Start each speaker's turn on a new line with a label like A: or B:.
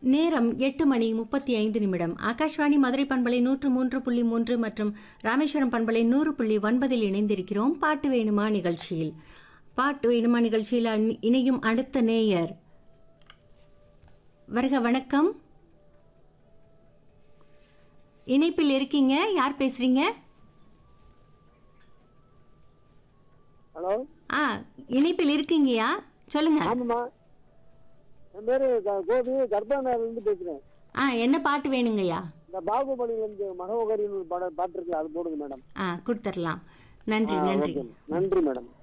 A: நேரம் எட்டு மணி முப்பத்தி ஐந்து நிமிடம் ஆகாஷ்வாணி மதுரை பண்பலை நூற்று மூன்று புள்ளி மூன்று மற்றும் ராமேஸ்வரம் பண்பலை நூறு புள்ளி ஒன்பதில் இணைந்திருக்கிறோம் பாட்டு வேணுமா நிகழ்ச்சியில் பாட்டு வேணுமா நிகழ்ச்சியில் அண்- இணையும் அடுத்த நேயர் வருக வணக்கம் இணைப்பில் இருக்கீங்க யார் பேசுறீங்க
B: ஹலோ
A: ஆ இணைப்பில் இருக்கீங்கயா சொல்லுங்க
B: ஆமாம்மா என் பேரு க- கோபி கர்ப்பாநகர்லேருந்து பேசுகிறேன்
A: ஆ என்ன பாட்டு வேணுங்கய்யா
B: இந்த பாகுபலியிலேருந்து மகோகரின்னு ஒரு படம் பாட்டு இருக்குல்ல அது போடுங்க மேடம்
A: ஆ கொடுத்துடலாம் நன்றி
B: ஆ,
A: நன்றி
B: ஓகே. நன்றி மேடம்